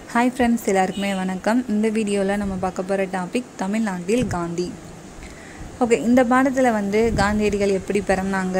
hi friends எல்லாருக்குமே வணக்கம் இந்த வீடியோவில் நம்ம பார்க்க போகிற டாபிக் தமிழ்நாட்டில் காந்தி ஓகே இந்த பாடத்தில் வந்து காந்தியடிகள் எப்படி பிறந்தாங்க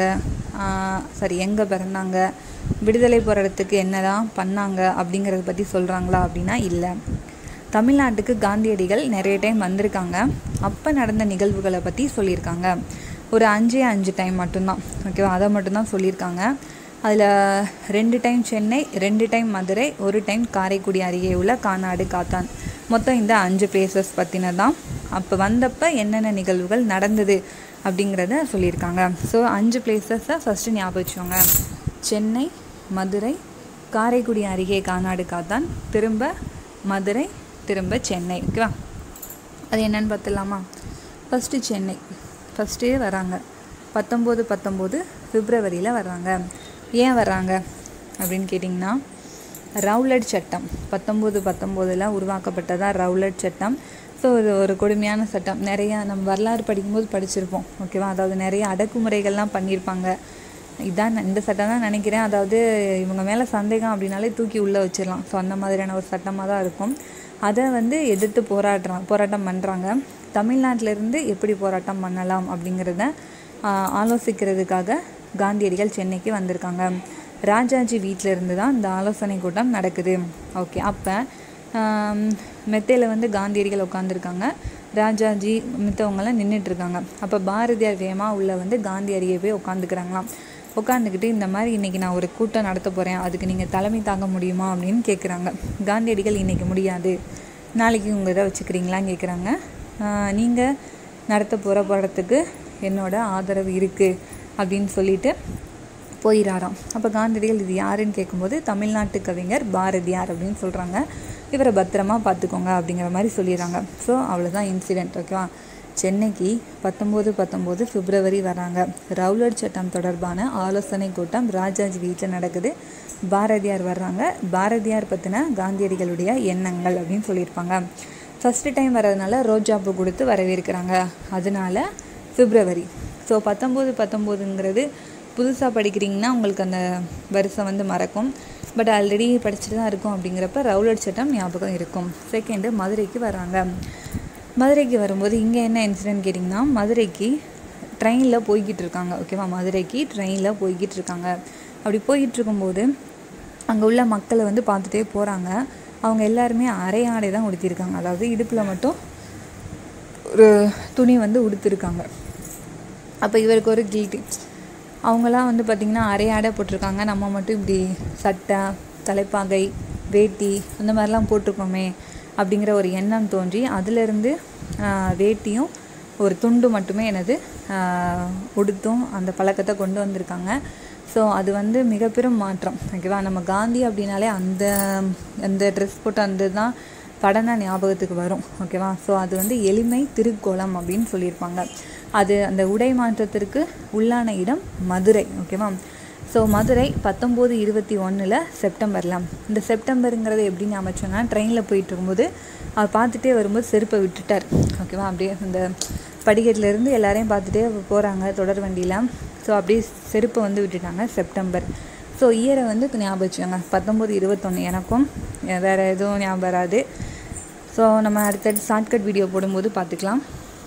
சரி எங்கே பிறந்தாங்க விடுதலை போராட்டத்துக்கு என்னதான் பண்ணாங்க அப்படிங்கிறத பற்றி சொல்கிறாங்களா அப்படின்னா இல்லை தமிழ்நாட்டுக்கு காந்தியடிகள் நிறைய டைம் வந்திருக்காங்க அப்போ நடந்த நிகழ்வுகளை பற்றி சொல்லியிருக்காங்க ஒரு அஞ்சே அஞ்சு டைம் மட்டும்தான் ஓகேவா அதை மட்டும்தான் சொல்லியிருக்காங்க அதில் ரெண்டு டைம் சென்னை ரெண்டு டைம் மதுரை ஒரு டைம் காரைக்குடி அருகே உள்ள கானாடு காத்தான் மொத்தம் இந்த அஞ்சு பிளேசஸ் பற்றினதான் அப்போ வந்தப்போ என்னென்ன நிகழ்வுகள் நடந்தது அப்படிங்கிறத சொல்லியிருக்காங்க ஸோ அஞ்சு பிளேசஸை ஃபஸ்ட்டு ஞாபகம் வச்சுக்கோங்க சென்னை மதுரை காரைக்குடி அருகே கானாடு காத்தான் திரும்ப மதுரை திரும்ப சென்னை ஓகேவா அது என்னன்னு பார்த்துடலாமா ஃபஸ்ட்டு சென்னை ஃபஸ்ட்டே வராங்க பத்தொம்போது பத்தொம்போது பிப்ரவரியில் வர்றாங்க ஏன் வர்றாங்க அப்படின்னு கேட்டிங்கன்னா ரவுலட் சட்டம் பத்தொம்போது பத்தொம்போதில் உருவாக்கப்பட்டதாக ரவுலட் சட்டம் ஸோ ஒரு ஒரு கொடுமையான சட்டம் நிறையா நம்ம வரலாறு படிக்கும்போது படிச்சிருப்போம் ஓகேவா அதாவது நிறைய அடக்குமுறைகள்லாம் பண்ணியிருப்பாங்க இதான் இந்த சட்டம் தான் நினைக்கிறேன் அதாவது இவங்க மேலே சந்தேகம் அப்படின்னாலே தூக்கி உள்ளே வச்சிடலாம் ஸோ அந்த மாதிரியான ஒரு சட்டமாக தான் இருக்கும் அதை வந்து எதிர்த்து போராடுறாங்க போராட்டம் பண்ணுறாங்க தமிழ்நாட்டிலேருந்து எப்படி போராட்டம் பண்ணலாம் அப்படிங்கிறத ஆலோசிக்கிறதுக்காக காந்தியடிகள் சென்னைக்கு வந்திருக்காங்க ராஜாஜி வீட்டில் இருந்து தான் இந்த ஆலோசனை கூட்டம் நடக்குது ஓகே அப்போ மெத்தையில் வந்து காந்தியடிகள் உட்காந்துருக்காங்க ராஜாஜி மித்தவங்களாம் நின்றுட்டுருக்காங்க அப்போ பாரதியார் வேகமாக உள்ள வந்து காந்தி அருகே போய் உட்காந்துக்கிறாங்களாம் உட்காந்துக்கிட்டு இந்த மாதிரி இன்றைக்கி நான் ஒரு கூட்டம் நடத்த போகிறேன் அதுக்கு நீங்கள் தலைமை தாங்க முடியுமா அப்படின்னு கேட்குறாங்க காந்தியடிகள் இன்றைக்கி முடியாது நாளைக்கு உங்கள் இதை வச்சுக்கிறீங்களான்னு கேட்குறாங்க நீங்கள் நடத்த போகிற போராட்டத்துக்கு என்னோட ஆதரவு இருக்குது அப்படின்னு சொல்லிட்டு போயிடாராம் அப்போ காந்தியடிகள் இது யாருன்னு கேட்கும்போது தமிழ்நாட்டு கவிஞர் பாரதியார் அப்படின்னு சொல்கிறாங்க இவரை பத்திரமா பார்த்துக்கோங்க அப்படிங்கிற மாதிரி சொல்லிடுறாங்க ஸோ அவ்வளோதான் இன்சிடெண்ட் ஓகேவா சென்னைக்கு பத்தொம்போது பத்தொம்போது பிப்ரவரி வராங்க ரவுலட் சட்டம் தொடர்பான ஆலோசனை கூட்டம் ராஜாஜி வீட்டில் நடக்குது பாரதியார் வர்றாங்க பாரதியார் பற்றின காந்தியடிகளுடைய எண்ணங்கள் அப்படின்னு சொல்லியிருப்பாங்க ஃபஸ்ட்டு டைம் வர்றதுனால ரோஜாப்பூ கொடுத்து வரவேற்கிறாங்க அதனால பிப்ரவரி ஸோ பத்தொம்போது பத்தொம்போதுங்கிறது புதுசாக படிக்கிறீங்கன்னா உங்களுக்கு அந்த வருஷம் வந்து மறக்கும் பட் ஆல்ரெடி படிச்சுட்டு தான் இருக்கும் அப்படிங்கிறப்ப ரவுலட் சட்டம் ஞாபகம் இருக்கும் செகண்டு மதுரைக்கு வராங்க மதுரைக்கு வரும்போது இங்கே என்ன இன்சிடென்ட் கேட்டிங்கன்னா மதுரைக்கு ட்ரெயினில் போய்கிட்டு இருக்காங்க ஓகேவா மதுரைக்கு ட்ரெயினில் போய்கிட்டு இருக்காங்க அப்படி போய்கிட்டு இருக்கும்போது அங்கே உள்ள மக்களை வந்து பார்த்துட்டே போகிறாங்க அவங்க எல்லாருமே அரை ஆடை தான் உடுத்திருக்காங்க அதாவது இடுப்பில் மட்டும் ஒரு துணி வந்து உடுத்திருக்காங்க அப்போ இவருக்கு ஒரு கில்ட்டி அவங்களாம் வந்து பார்த்திங்கன்னா அரை ஆடை போட்டிருக்காங்க நம்ம மட்டும் இப்படி சட்டை தலைப்பாகை வேட்டி அந்த மாதிரிலாம் போட்டிருக்கோமே அப்படிங்கிற ஒரு எண்ணம் தோன்றி அதிலிருந்து வேட்டியும் ஒரு துண்டு மட்டுமே எனது உடுத்தும் அந்த பழக்கத்தை கொண்டு வந்திருக்காங்க ஸோ அது வந்து மிக பெரும் மாற்றம் ஓகேவா நம்ம காந்தி அப்படின்னாலே அந்த அந்த ட்ரெஸ் போட்டு அந்த தான் படம் தான் ஞாபகத்துக்கு வரும் ஓகேவா ஸோ அது வந்து எளிமை திருக்கோலம் அப்படின்னு சொல்லியிருப்பாங்க அது அந்த உடை மாற்றத்திற்கு உள்ளான இடம் மதுரை ஓகேவா ஸோ மதுரை பத்தொம்போது இருபத்தி ஒன்றில் செப்டம்பரில் இந்த செப்டம்பருங்கிறது எப்படின்னு அமைச்சோன்னா ட்ரெயினில் போயிட்டு இருக்கும்போது அவர் பார்த்துட்டே வரும்போது செருப்பை விட்டுட்டார் ஓகேவா அப்படியே இந்த படிக்கட்டிலேருந்து எல்லாரையும் பார்த்துட்டே போகிறாங்க தொடர் வண்டியில் ஸோ அப்படியே செருப்பை வந்து விட்டுட்டாங்க செப்டம்பர் ஸோ இயரை வந்து ஞாபகம் வச்சுக்கோங்க பத்தொம்போது இருபத்தொன்று எனக்கும் வேறு எதுவும் ஞாபகம் வராது ஸோ நம்ம அடுத்தடுத்து ஷார்ட்கட் வீடியோ போடும்போது பார்த்துக்கலாம்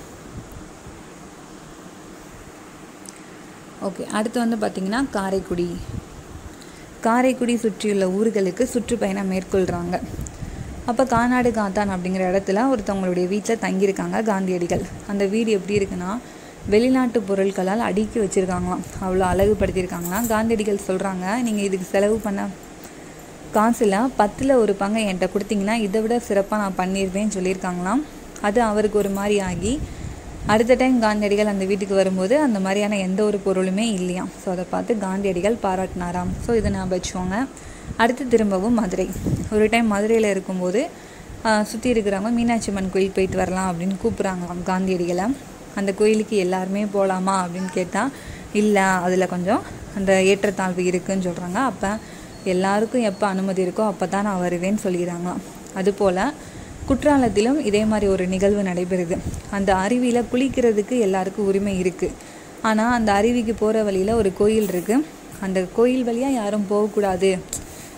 ஓகே அடுத்து வந்து பார்த்திங்கன்னா காரைக்குடி காரைக்குடி சுற்றியுள்ள ஊர்களுக்கு சுற்றுப்பயணம் மேற்கொள்கிறாங்க அப்போ கானாடு காத்தான் அப்படிங்கிற இடத்துல ஒருத்தவங்களுடைய வீட்டில் தங்கியிருக்காங்க காந்தியடிகள் அந்த வீடு எப்படி இருக்குன்னா வெளிநாட்டு பொருட்களால் அடுக்கி வச்சுருக்காங்களாம் அவ்வளோ அழகுபடுத்தியிருக்காங்களாம் காந்தியடிகள் சொல்கிறாங்க நீங்கள் இதுக்கு செலவு பண்ண காசில் பத்தில் ஒரு பங்கை என்கிட்ட கொடுத்தீங்கன்னா இதை விட சிறப்பாக நான் பண்ணியிருப்பேன்னு சொல்லியிருக்காங்களாம் அது அவருக்கு ஒரு மாதிரி ஆகி அடுத்த டைம் காந்தியடிகள் அந்த வீட்டுக்கு வரும்போது அந்த மாதிரியான எந்த ஒரு பொருளுமே இல்லையாம் ஸோ அதை பார்த்து காந்தியடிகள் பாராட்டினாராம் ஸோ இதை நான் வச்சுக்கோங்க அடுத்து திரும்பவும் மதுரை ஒரு டைம் மதுரையில் இருக்கும்போது சுற்றி இருக்கிறவங்க மீனாட்சி அம்மன் கோயில் போயிட்டு வரலாம் அப்படின்னு கூப்பிட்றாங்களாம் காந்தியடிகளை அந்த கோயிலுக்கு எல்லாருமே போகலாமா அப்படின்னு கேட்டால் இல்லை அதில் கொஞ்சம் அந்த ஏற்றத்தாழ்வு இருக்குதுன்னு சொல்கிறாங்க அப்போ எல்லாருக்கும் எப்போ அனுமதி இருக்கோ அப்போ தான் நான் வருவேன்னு சொல்லிடுறாங்களாம் அதுபோல் குற்றாலத்திலும் இதே மாதிரி ஒரு நிகழ்வு நடைபெறுது அந்த அருவியில் குளிக்கிறதுக்கு எல்லாருக்கும் உரிமை இருக்குது ஆனால் அந்த அருவிக்கு போகிற வழியில் ஒரு கோயில் இருக்குது அந்த கோயில் வழியாக யாரும் போகக்கூடாது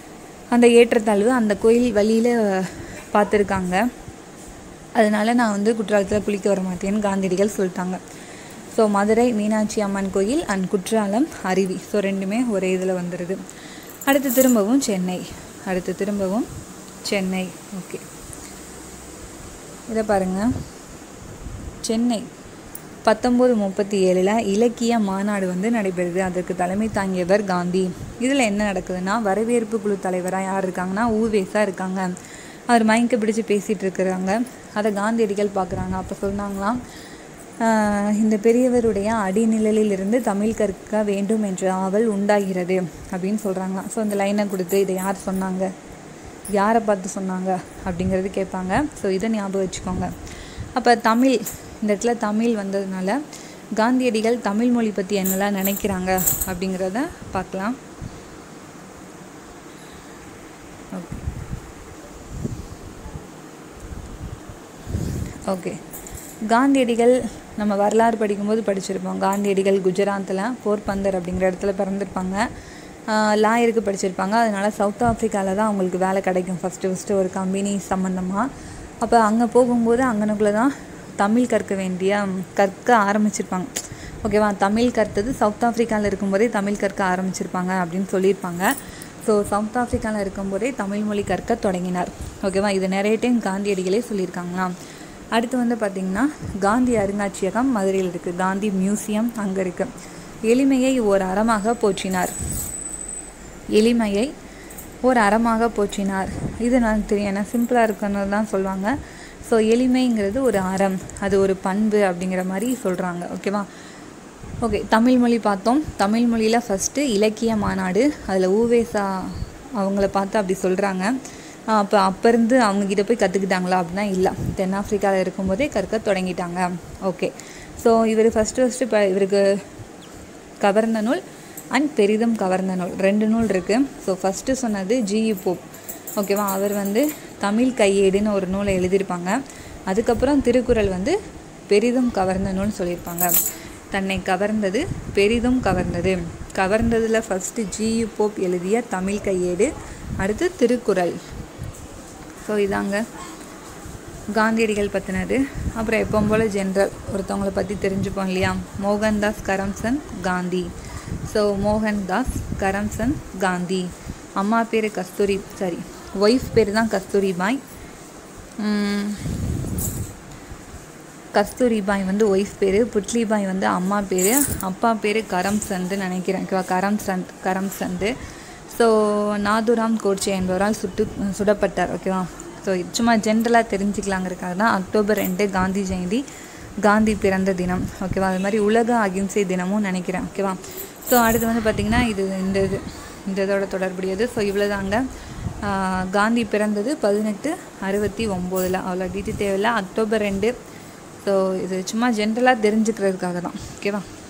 அந்த ஏற்றத்தாழ்வு அந்த கோயில் வழியில் பார்த்துருக்காங்க அதனால நான் வந்து குற்றாலத்தில் குளிக்க வர மாட்டேன்னு காந்தியடிகள் சொல்லிட்டாங்க ஸோ மதுரை மீனாட்சி அம்மன் கோயில் அண்ட் குற்றாலம் அருவி ஸோ ரெண்டுமே ஒரே இதில் வந்துடுது அடுத்து திரும்பவும் சென்னை அடுத்து திரும்பவும் சென்னை ஓகே இதை பாருங்கள் சென்னை பத்தொம்போது முப்பத்தி ஏழில் இலக்கிய மாநாடு வந்து நடைபெறுது அதற்கு தலைமை தாங்கியவர் காந்தி இதில் என்ன நடக்குதுன்னா வரவேற்பு குழு தலைவராக யார் இருக்காங்கன்னா ஊவேசா இருக்காங்க அவர் மைக்கை பிடிச்சு பேசிகிட்டு இருக்கிறாங்க அதை காந்தியடிகள் பார்க்குறாங்க அப்போ சொன்னாங்களாம் ஆஹ் இந்த பெரியவருடைய அடிநிழலில் இருந்து தமிழ் கற்க வேண்டும் என்ற ஆவல் உண்டாகிறது அப்படின்னு சொல்கிறாங்களாம் ஸோ அந்த லைனை கொடுத்து இதை யார் சொன்னாங்க யாரை பார்த்து சொன்னாங்க அப்படிங்கிறது கேட்பாங்க ஸோ இதை ஞாபகம் வச்சுக்கோங்க அப்போ தமிழ் இந்த இடத்துல தமிழ் வந்ததுனால காந்தியடிகள் தமிழ் மொழி பற்றி என்னெல்லாம் நினைக்கிறாங்க அப்படிங்கிறத பார்க்கலாம் ஓகே ஓகே காந்தியடிகள் நம்ம வரலாறு படிக்கும்போது படிச்சிருப்போம் காந்தியடிகள் குஜராத்தில் போர்பந்தர் அப்படிங்கிற இடத்துல பிறந்திருப்பாங்க லாயருக்கு படிச்சிருப்பாங்க அதனால சவுத் ஆஃப்ரிக்காவில் தான் அவங்களுக்கு வேலை கிடைக்கும் ஃபஸ்ட்டு ஃபஸ்ட்டு ஒரு கம்பெனி சம்மந்தமாக அப்போ அங்கே போகும்போது அங்கனக்குள்ளே தான் தமிழ் கற்க வேண்டிய கற்க ஆரம்பிச்சிருப்பாங்க ஓகேவா தமிழ் கற்றது சவுத் ஆஃப்ரிக்காவில் இருக்கும்போதே தமிழ் கற்க ஆரம்பிச்சிருப்பாங்க அப்படின்னு சொல்லியிருப்பாங்க ஸோ சவுத் ஆஃப்ரிக்காவில் இருக்கும்போதே தமிழ் மொழி கற்க தொடங்கினார் ஓகேவா இது நிறைய டைம் காந்தியடிகளே சொல்லியிருக்காங்களாம் அடுத்து வந்து பார்த்திங்கன்னா காந்தி அருங்காட்சியகம் மதுரையில் இருக்குது காந்தி மியூசியம் அங்கே இருக்குது எளிமையை ஓர் அறமாக போற்றினார் எளிமையை ஒரு அறமாக போற்றினார் இது நான் தெரியும் ஏன்னா சிம்பிளாக இருக்கணும் தான் சொல்லுவாங்க ஸோ எளிமைங்கிறது ஒரு அறம் அது ஒரு பண்பு அப்படிங்கிற மாதிரி சொல்கிறாங்க ஓகேவா ஓகே தமிழ் மொழி பார்த்தோம் தமிழ் மொழியில் ஃபஸ்ட்டு இலக்கிய மாநாடு அதில் ஊவேசா அவங்கள பார்த்து அப்படி சொல்கிறாங்க அப்போ அப்போ இருந்து அவங்கக்கிட்ட போய் கற்றுக்கிட்டாங்களா அப்படின்னா இல்லை தென்னாப்பிரிக்காவில் இருக்கும்போதே கற்க தொடங்கிட்டாங்க ஓகே ஸோ இவர் ஃபஸ்ட்டு ஃபஸ்ட்டு இப்போ இவருக்கு கவர்ந்த நூல் அண்ட் பெரிதும் கவர்ந்த நூல் ரெண்டு நூல் இருக்குது ஸோ ஃபஸ்ட்டு சொன்னது ஜிஇ போப் ஓகேவா அவர் வந்து தமிழ் கையேடுன்னு ஒரு நூலை எழுதியிருப்பாங்க அதுக்கப்புறம் திருக்குறள் வந்து பெரிதும் கவர்ந்த நூல் சொல்லியிருப்பாங்க தன்னை கவர்ந்தது பெரிதும் கவர்ந்தது கவர்ந்ததில் ஃபஸ்ட்டு ஜியு போப் எழுதிய தமிழ் கையேடு அடுத்து திருக்குறள் ஸோ இதாங்க காந்தியடிகள் பற்றினது அப்புறம் எப்பவும் போல் ஜென்ரல் ஒருத்தவங்கள பற்றி தெரிஞ்சுப்போம் இல்லையா மோகன்தாஸ் கரம்சந்த் காந்தி ஸோ மோகன்தாஸ் கரம்சந்த் காந்தி அம்மா பேர் கஸ்தூரி சாரி ஒய்ஃப் பேர் தான் கஸ்தூரிபாய் கஸ்தூரிபாய் வந்து ஒய்ஃப் பேர் புட்லிபாய் வந்து அம்மா பேர் அப்பா பேர் கரம்சந்த் நினைக்கிறேன் ஓகேவா கரம்சந்த் கரம்சந்த் ஸோ நாதுராம் கோட்சே என்பவரால் சுட்டு சுடப்பட்டார் ஓகேவா ஸோ சும்மா ஜென்ரலாக தெரிஞ்சுக்கலாங்கிறதுக்காக தான் அக்டோபர் ரெண்டு காந்தி ஜெயந்தி காந்தி பிறந்த தினம் ஓகேவா அது மாதிரி உலக அகிம்சை தினமும் நினைக்கிறேன் ஓகேவா ஸோ அடுத்து வந்து பார்த்திங்கன்னா இது இந்த இது இந்த இதோட தொடர்புடையது ஸோ இவ்வளோதாங்க காந்தி பிறந்தது பதினெட்டு அறுபத்தி ஒம்போதில் அவ்வளோ டீட்டெயில் தேவையில்லை அக்டோபர் ரெண்டு ஸோ இது சும்மா ஜென்ரலாக தெரிஞ்சுக்கிறதுக்காக தான் ஓகேவா